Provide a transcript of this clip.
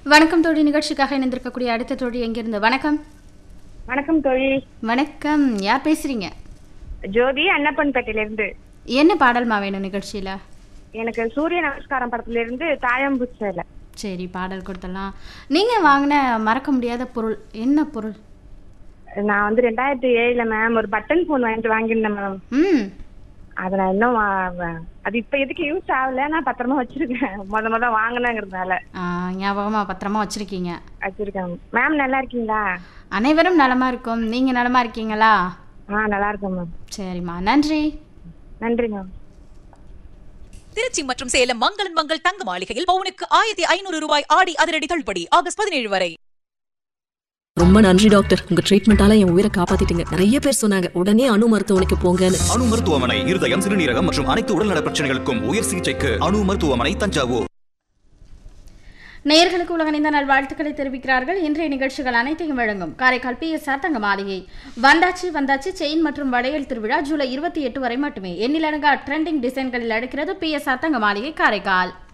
வணக்கம் தோழி நிகழ்ச்சிக்காக இணைந்திருக்கக்கூடிய அடுத்த தோழி எங்கிருந்து வணக்கம் வணக்கம் தோழி வணக்கம் யார் பேசுறீங்க ஜோதி அன்னப்பன்பேட்டையில இருந்து என்ன பாடல்மா வேணும் நிகழ்ச்சியில எனக்கு சூரிய நமஸ்காரம் படத்துல இருந்து தாயம்பு சேலை சரி பாடல் கொடுத்துடலாம் நீங்க வாங்கின மறக்க முடியாத பொருள் என்ன பொருள் நான் வந்து ரெண்டாயிரத்தி ஏழுல மேம் ஒரு பட்டன் போன் வாங்கிட்டு வாங்கியிருந்தேன் மேம் ம் அதை நான் இன்னும் வா- வா- அது இப்ப எதுக்கு யூஸ் ஆகல நான் பத்திரமா வச்சிருக்கேன் முத முத வாங்கினங்கிறதுனால ஆ, ஞாபகமா பத்திரமா வச்சிருக்கீங்க வச்சிருக்கேன் மேம் நல்லா இருக்கீங்களா அனைவரும் நலமா இருக்கும் நீங்க நலமா இருக்கீங்களா ஆ நல்லா இருக்கேன் மேம் சரிம்மா நன்றி நன்றி மேம் திருச்சி மற்றும் சேலம் மங்களன் மங்கள் தங்க மாளிகையில் பவுனுக்கு ஆயிரத்தி ஐநூறு ரூபாய் ஆடி அதிரடி தள்ளுபடி ஆகஸ்ட் பதினேழு வரை ரொம்ப நன்றி டாக்டர் உங்க ட்ரீட்மெண்டால என் உயிரை காப்பாத்திட்டீங்க நிறைய பேர் சொன்னாங்க உடனே அணு மருத்துவமனைக்கு போங்கன்னு அணு மருத்துவமனை இருதயம் சிறுநீரகம் மற்றும் அனைத்து உடல்நல பிரச்சனைகளுக்கும் உயர் சிகிச்சைக்கு அணு மருத்துவமனை தஞ்சாவூர் நேயர்களுக்கு உலகணிந்த நல்வாழ்த்துக்களை தெரிவிக்கிறார்கள் இன்றைய நிகழ்ச்சிகள் அனைத்தையும் வழங்கும் காரைக்கால் பி எஸ் தங்க மாளிகை வந்தாச்சி வந்தாச்சி செயின் மற்றும் வளையல் திருவிழா ஜூலை இருபத்தி எட்டு வரை மட்டுமே எண்ணிலடங்கா ட்ரெண்டிங் டிசைன்களில் அடுக்கிறது பி எஸ் தங்க மாளிகை காரைக்கால்